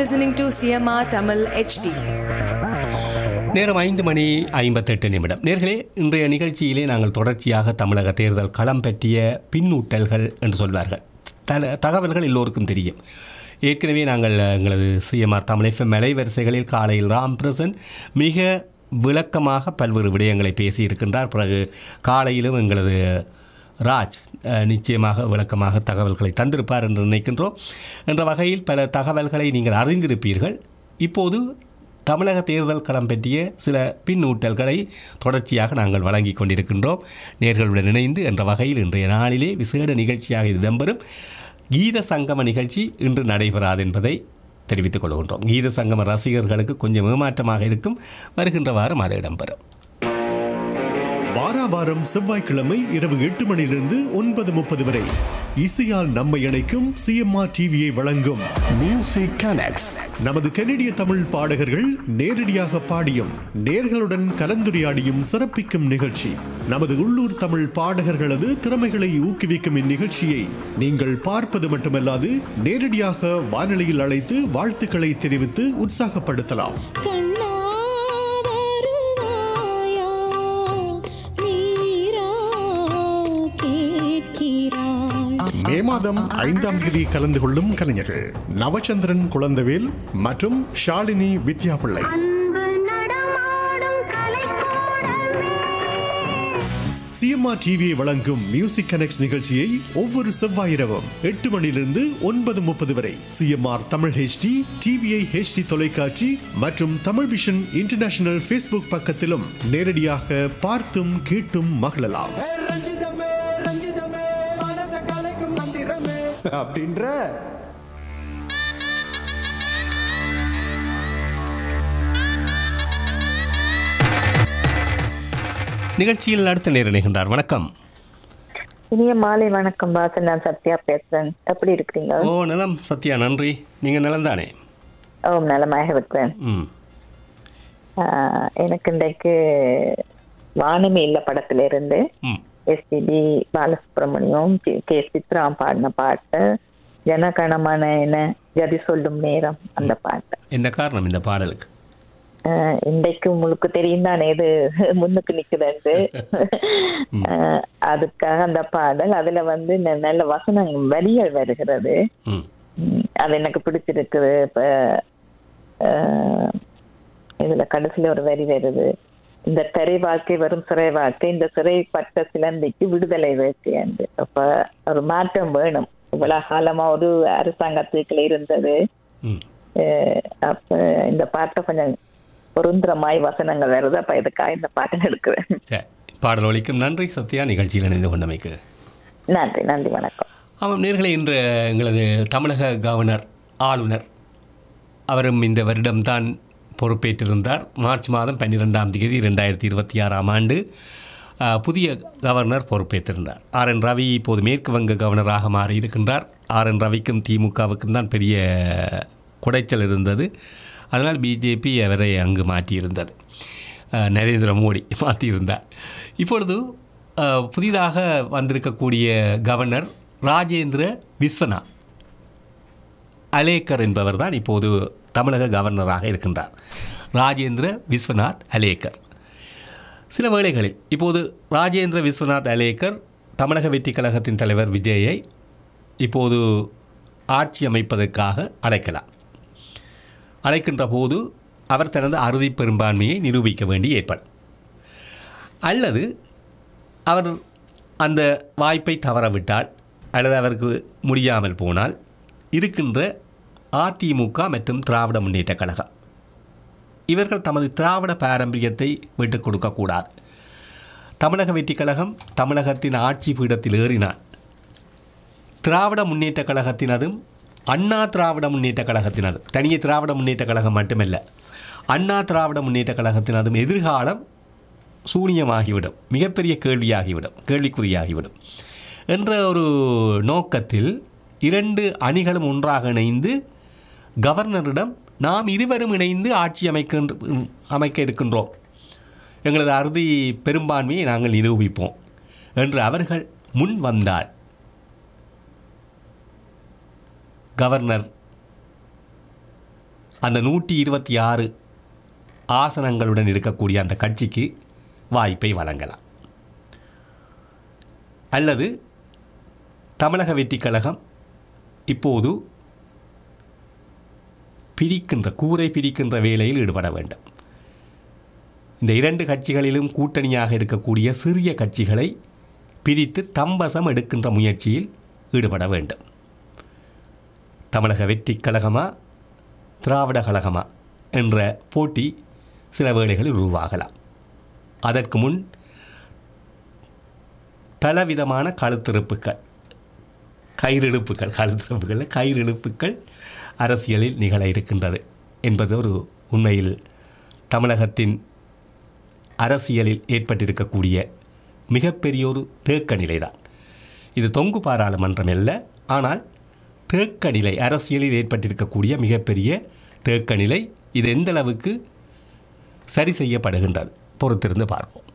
listening to CMR Tamil HD. நேரம் ஐந்து மணி ஐம்பத்தெட்டு நிமிடம் நேர்களே இன்றைய நிகழ்ச்சியிலே நாங்கள் தொடர்ச்சியாக தமிழக தேர்தல் களம் பற்றிய பின்னூட்டல்கள் என்று சொல்வார்கள் தல தகவல்கள் எல்லோருக்கும் தெரியும் ஏற்கனவே நாங்கள் எங்களது சிஎம்ஆர் தமிழ் எஃப்எம் அலைவரிசைகளில் காலையில் ராம் பிரசன் மிக விளக்கமாக பல்வேறு விடயங்களை பேசியிருக்கின்றார் பிறகு காலையிலும் எங்களது ராஜ் அஹ், நிச்சயமாக விளக்கமாக தகவல்களை தந்திருப்பார் என்று நினைக்கின்றோம் என்ற வகையில் பல தகவல்களை நீங்கள் அறிந்திருப்பீர்கள் இப்போது தமிழக தேர்தல் களம் பற்றிய சில பின்னூட்டல்களை தொடர்ச்சியாக நாங்கள் வழங்கி கொண்டிருக்கின்றோம் நேர்களுடன் இணைந்து என்ற வகையில் இன்றைய நாளிலே விசேட நிகழ்ச்சியாக இது இடம்பெறும் கீத சங்கம நிகழ்ச்சி இன்று நடைபெறாது என்பதை தெரிவித்துக் கொள்கின்றோம் கீத சங்கம ரசிகர்களுக்கு கொஞ்சம் ஏமாற்றமாக இருக்கும் வருகின்ற வாரம் அது இடம்பெறும் வாரா வாரம் செவ்வாய்க்கிழமை இரவு எட்டு மணியிலிருந்து ஒன்பது முப்பது வரை இசையால் நம்மை இணைக்கும் சிஎம்ஆர் டிவியை வழங்கும் Music Connects. நமது கனடிய தமிழ் பாடகர்கள் நேரடியாக பாடியும் நேர்களுடன் கலந்துரையாடியும் சிறப்பிக்கும் நிகழ்ச்சி நமது உள்ளூர் தமிழ் பாடகர்களது திறமைகளை ஊக்குவிக்கும் இந்நிகழ்ச்சியை நீங்கள் பார்ப்பது மட்டுமல்லாது நேரடியாக வானொலியில் அழைத்து வாழ்த்துக்களை தெரிவித்து உற்சாகப்படுத்தலாம் கண்ணா வருவாயா நீரா கேட்கிறாய் மே மாதம் ஐந்தாம் தேதி கலந்து கொள்ளும் கலைஞர்கள் நவச்சந்திரன் குழந்தவேல் மற்றும் ஷாலினி வித்யாபிள்ளை அன்பு நடமாடும் கலைக்கூடமே சிஎம்ஆர் டிவியை வழங்கும் மியூசிக் கனெக்ட் நிகழ்ச்சியை ஒவ்வொரு செவ்வாய் இரவும் எட்டு மணியிலிருந்து ஒன்பது முப்பது வரை சிஎம்ஆர் தமிழ் ஹெச்டி டிவிஐ ஹெச்டி தொலைக்காட்சி மற்றும் தமிழ் விஷன் இன்டர்நேஷனல் ஃபேஸ்புக் பக்கத்திலும் நேரடியாக பார்த்தும் கேட்டும் மகிழலாம் ஏ ரஞ்சிதமே ரஞ்சிதமே மனச கலைக்கும் மந்திரமே அப்படின்ற நிகழ்ச்சியில் அடுத்த நேர் இணைகின்றார் வணக்கம் இனிய மாலை வணக்கம் பாசன் நான் சத்யா பேசுறேன் எப்படி இருக்கிறீங்க ஓ நலம் சத்யா நன்றி நீங்கள் நலம்தானே ஓ நலமாக இருக்கிறேன் ம் ஆஹ், எனக்கு இன்றைக்கு வானமே இல்ல படத்துல இருந்து ம் SPB Balasubrahmanyam K- K Chithra பாடின பாட்டு ஜனகணமான என்ன ஜதி சொல்லும் நேரம் அந்த பாட்டு என்ன காரணம் இந்த பாடலுக்கு ஆஹ், இன்றைக்கு உங்களுக்கு தெரியும் தானே இது முன்னுக்கு நிக்குதுன்னு ஆஹ், அதுக்காக அந்த பாடல் அதுல வந்து ந- நல்ல வசனம் வரிகள் வருகிறது ம் ம், அது எனக்கு பிடிச்சிருக்குது இப்ப ஆஹ், இதுல கடைசியில ஒரு வரி வருது இந்த திரை வாழ்க்கை வரும் சிறை வாழ்க்கை இந்த சிறை பட்ட சிலந்திக்கு விடுதலை வேட்கை என்று அப்ப ஒரு மாற்றம் வேணும் இவ்வளவு காலமா ஒரு அரசாங்கத்துக்குள்ள இருந்தது ம் ஆஹ், அப்ப இந்த பாட்டை கொஞ்சம் பொருந்துறமாய் வசனங்கள் வருது அப்ப இதுக்காக இந்த பாட்டை எடுக்கிறேன் சரி பாடல் ஒலிக்கும் நன்றி சத்யா நிகழ்ச்சியில் இணைந்து கொண்டமைக்கு நன்றி நன்றி வணக்கம் ஆமாம் நேர்களே இன்று எங்களது தமிழக கவர்னர் ஆளுநர் அவரும் இந்த வருடம்தான் பொறுப்பேற்றிருந்தார் மார்ச் மாதம் பன்னிரெண்டாம் தேதி ரெண்டாயிரத்தி இருபத்தி ஆறாம் ஆண்டு ஆ, புதிய கவர்னர் பொறுப்பேற்றிருந்தார் ஆர் என் ரவி இப்போது மேற்கு வங்க கவர்னராக மாறி இருக்கின்றார் ஆர் என் ரவிக்கும் திமுகவுக்கும் தான் பெரிய குடைச்சல் இருந்தது அதனால் பிஜேபி அவரை அங்கு மாற்றியிருந்தது ஆ, நரேந்திர மோடி மாற்றியிருந்தார் இப்பொழுது ஆ, புதிதாக வந்திருக்கக்கூடிய கவர்னர் ராஜேந்திர விஸ்வநாத் அலேக்கர் என்பவர் தான் இப்போது தமிழக கவர்னராக இருக்கின்றார் ராஜேந்திர விஸ்வநாத் அலேக்கர் சில வேளைகளில் இப்போது ராஜேந்திர விஸ்வநாத் அலேக்கர் தமிழக வெற்றி கழகத்தின் தலைவர் விஜயை இப்போது ஆட்சி அமைப்பதற்காக அழைக்கலாம் அழைக்கின்ற போது அவர் தனது அறுதி பெரும்பான்மையை நிரூபிக்க வேண்டி ஏற்படும் அல்லது அவர் அந்த வாய்ப்பை தவறவிட்டால் அல்லது அவருக்கு முடியாமல் போனால் இருக்கின்ற அதிமுக மற்றும் திராவிட முன்னேற்றக் கழகம் இவர்கள் தமது திராவிட பாரம்பரியத்தை விட்டுக் கொடுக்கக்கூடாது தமிழக வெற்றி கழகம் தமிழகத்தின் ஆட்சி பீடத்தில் ஏறினான் திராவிட முன்னேற்றக் கழகத்தினதும் அண்ணா திராவிட முன்னேற்றக் கழகத்தினதும் தனியே திராவிட முன்னேற்றக் கழகம் மட்டுமல்ல அண்ணா திராவிட முன்னேற்றக் கழகத்தினதும் எதிர்காலம் சூனியமாகிவிடும் மிகப்பெரிய கேள்வியாகிவிடும் கேள்விக்குறியாகிவிடும் என்ற ஒரு நோக்கத்தில் இரண்டு அணிகளும் ஒன்றாக இணைந்து கவர்னரிடம் நாம் இருவரும் இணைந்து ஆட்சி அமைக்கின்ற அமைக்க இருக்கின்றோம் எங்களது அறுதி பெரும்பான்மையை நாங்கள் நிரூபிப்போம் என்று அவர்கள் முன் வந்தால் கவர்னர் அந்த நூற்றி இருபத்தி ஆறு ஆசனங்களுடன் இருக்கக்கூடிய அந்த கட்சிக்கு வாய்ப்பை வழங்கலாம் அல்லது தமிழக வெற்றிக் கழகம் இப்போது பிரிக்கின்ற கூரை பிரிக்கின்ற வேலையில் ஈடுபட வேண்டும் இந்த இரண்டு கட்சிகளிலும் கூட்டணியாக இருக்கக்கூடிய சிறிய கட்சிகளை பிரித்து தம்பசம் எடுக்கின்ற முயற்சியில் ஈடுபட வேண்டும் தமிழக வெற்றிக் கழகமா திராவிட கழகமா என்ற போட்டி சில வேளைகளில் உருவாகலாம் அதற்கு முன் பலவிதமான கழுத்திருப்புகள் கயிறிழுப்புகள் கழுத்திருப்புகளில் கயிறிழுப்புகள் அரசியலில் நிகழ இருக்கின்றது என்பது ஒரு உண்மையில் தமிழகத்தின் அரசியலில் ஏற்பட்டிருக்கக்கூடிய மிகப்பெரிய ஒரு தேக்க நிலைதான் இது தொங்கு பாராளுமன்றம் அல்ல ஆனால் தேக்க நிலை அரசியலில் ஏற்பட்டிருக்கக்கூடிய மிகப்பெரிய தேக்க நிலை இது எந்த அளவுக்கு சரி செய்யப்படுகின்றது பொறுத்திருந்து பார்ப்போம்